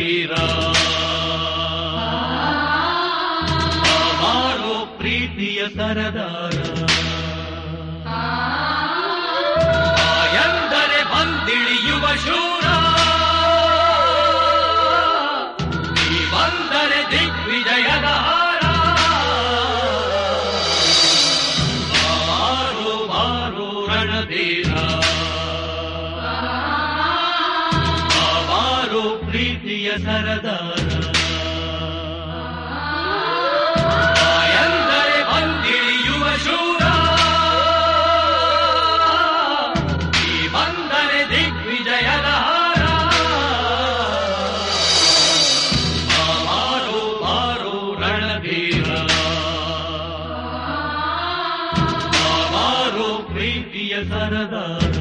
ರಣಧೀರ ಮಾಡೋ ಪ್ರೀತಿಯ ಸರದಾರ ಎಂದರೆ ಬಂದಿಳಿಯುವ ಶೂರ ನೀ ಬಂದರೆ ದಿಗ್ವಿಜಯದ ಹಾರ ಬಾರೋ ಬಾರೋ ರಣಧೀರ ಬಾರೋ ಪ್ರೀತಿಯ ಸರದಾರ ಎಂದರೆ ಬಂದಿಳಿಯುವ ಶೂರ ಈ ಬಂದರೆ ದಿಗ್ವಿಜಯದ ಹಾರ ಬಾರೋ ಬಾರೋ ರಣಧೀರ ಬಾರೋ ಪ್ರೀತಿಯ ಸರದಾರ